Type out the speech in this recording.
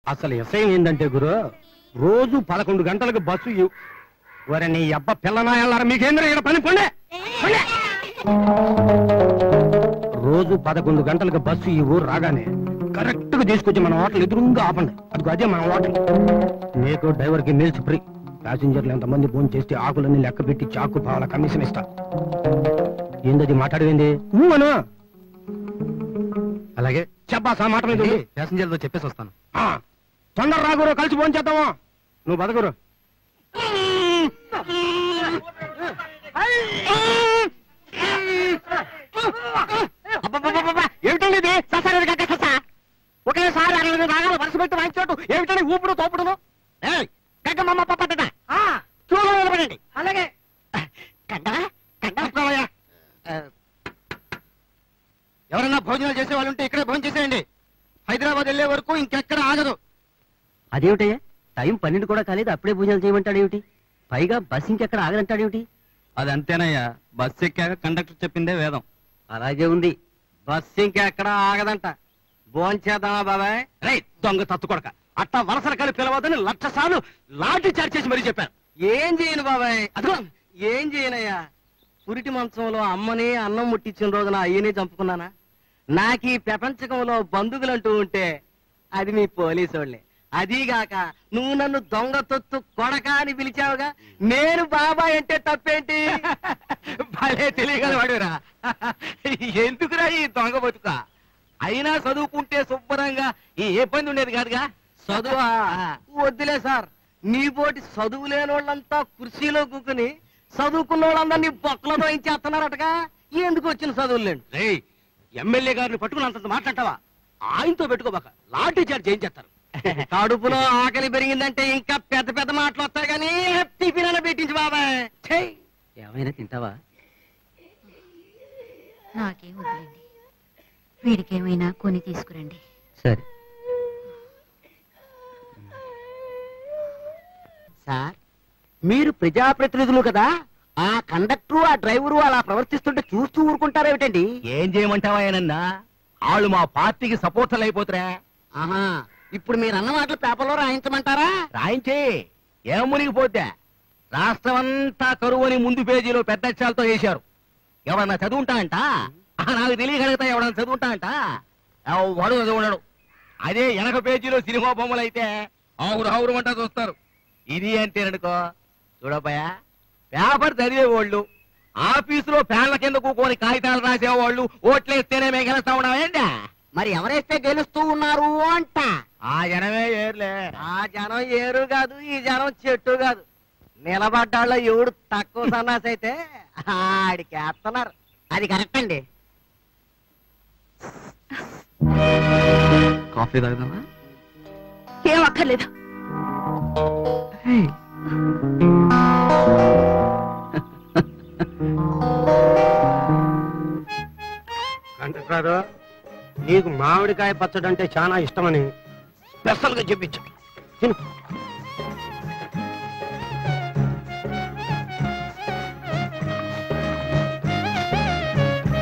అసలు విషయం ఏంటంటే గురు రోజు పదకొండు గంటలకు బస్సు ఇవ్వు. ఒరే నీ అబ్బ పిల్లనాయాలారా మీకేంద్ర ఇక్కడ పని పొండే పొండే. రోజు పదకొండు గంటలకు బస్సు ఈ ఊరు రాగానే కరెక్ట్ గా తీసుకొచ్చి మన హోటల్ ఎదురుగా ఆపండి అది అదే మన హోటల్ నీకు డ్రైవర్ కి మీల్స్ ఫ్రీ ప్యాసింజర్లు ఎంతమంది ఫోన్ చేస్తే ఆకులన్నీ లెక్క పెట్టి చాకు పావాల కమిషన్ ఇస్తా ఏందది మాట్లాడేంది అను అలాగే చెప్పా సా మాట మీద ఉండు. ప్యాసింజర్తో చెప్పేసి వస్తాను ఆ, తొందర రాగురు కలిసి ఫోన్ చేద్దాము నువ్వు బతకురు ఏమిటండి ఇది ససారి కక్క ఒకేసారి అరవై రాగాలు వరుస పెట్టి వాయించోటు ఏమిటండి ఊపుడు తోపుడును కక్కమ్మ పప్పట చూడ నిలబడండి అలాగే కండ కండ ఎవరైనా భోజనాలు చేసే వాళ్ళు ఉంటే ఇక్కడే భోజనం చేసేయండి హైదరాబాద్ వెళ్ళే వరకు ఇంకెక్కడ ఆగదు అదేమిటయ్యా టైం పన్నెండు కూడా కాలేదు అప్పుడే భోజనాలు చేయమంటాడేమిటి పైగా బస్ ఇంకెక్కడ ఆగదంటాడేమిటి అది అంతేనయ్యా బస్ ఎక్కాక కండక్టర్ చెప్పిందే వేదం అలాగే ఉంది బస్ ఇంకెక్కడ ఆగదంట భోంచేద్దామా బాబాయ్ రేయ్ దొంగ తత్తు కొడక అట్టా వలసల కలిపి పిలవద్దని లక్ష సార్లు లాఠీ చార్జ్ చేసి మరీ చెప్పాను ఏం చేయను బాబాయ్ అదిగో ఏం చేయనయ్యా పురిటి మంచంలో అమ్మని అన్నం ముట్టించిన రోజున అయ్యనే చంపుకున్నానా నాకు ఈ ప్రపంచకంలో బంధువులంటూ ఉంటే అది మీ పోలీసు వాళ్ళే అదీగాక నువ్వు నన్ను దొంగ తొత్తు కొడక అని పిలిచావుగా నేను బాబాయ్ అంటే తప్పేంటి భలే తెలియగల వాడురా ఎందుకురా ఈ దొంగ బతుక అయినా చదువుకుంటే శుభ్రంగా ఈ ఏ పని ఉండేది కాదుగా చదువా వద్దులే సార్ నీ పోటీ చదువు లేని వాళ్ళంతా కుర్చీలో కూకుని చదువుకున్న వాళ్ళందరినీ బొక్కలతో ఏం చేస్తున్నారటగా ఎందుకు వచ్చిన చదువులేండి రేయ్ ఎమ్మెల్యే గారిని పట్టుకుని అంతంత మాట్లాడతావా ఆయనతో పెట్టుకోబాక లాఠీ చార్జ్ ఏం చేస్తారు కడుపులో ఆకలి పెరిగిందంటే ఇంకా పెద్ద పెద్ద మాటలు వస్తాయి కానీ టిఫిన్ అన్న పెట్టించు బాబాయ్ ఛేయ్. ఏమైనా తింటావా నాకేం వద్దులేండి వీడికేమైనా కొని తీసుకురండి సరే సార్ మీరు ప్రజాప్రతినిధులు కదా ఆ కండక్టరు ఆ డ్రైవరు అలా ప్రవర్తిస్తుంటే చూస్తూ ఊరుకుంటారేమిటండి ఏం చేయమంటావా ఏనన్నా వాళ్ళు మా పార్టీకి సపోర్టర్లు అయిపోతురా ఆహా ఇప్పుడు మీరు అన్న మాటలు పేపర్లో రాయించమంటారా రాయించే ఏం మునిగిపోతే రాష్ట్రం అంతా కరువు అని ముందు పేజీలో పెద్ద అక్షరాలతో వేశారు ఎవరన్నా చదువుంటా అంట ఆ, నాకు తెలియగలుగుతా ఎవడన్నా చదువుంటా అంట వాడు చదువున్నాడు అదే వెనక పేజీలో సినిమా బొమ్మలు అయితే ఆవురు ఆవురు అంటా చూస్తారు ఇది అంతేననుకో చూడపోయా పేపర్ చదివేవాళ్ళు ఆఫీసులో ఫ్యాన్ల కింద కూకొని కాగితాలు రాసేవాళ్ళు ఓట్లేస్తేనే మేము గెలుస్తా ఉన్నామేంటా మరి ఎవరైతే గెలుస్తూ ఉన్నారు అంట ఆ జనమే ఏర్లే ఆ జనం ఏరు కాదు ఈ జనం చెట్టు కాదు నిలబడ్డాళ్ళ ఎవడు తక్కువ సన్నాసి అయితే ఆడికి వేస్తున్నారు అది కరెక్ట్ అండి కాఫీ తాగుదామా ఏం అక్కర్లేదు కంటరాదు నీకు మామిడికాయ పచ్చడి అంటే చాలా ఇష్టమని స్పెషల్ గా చెప్పించు తిను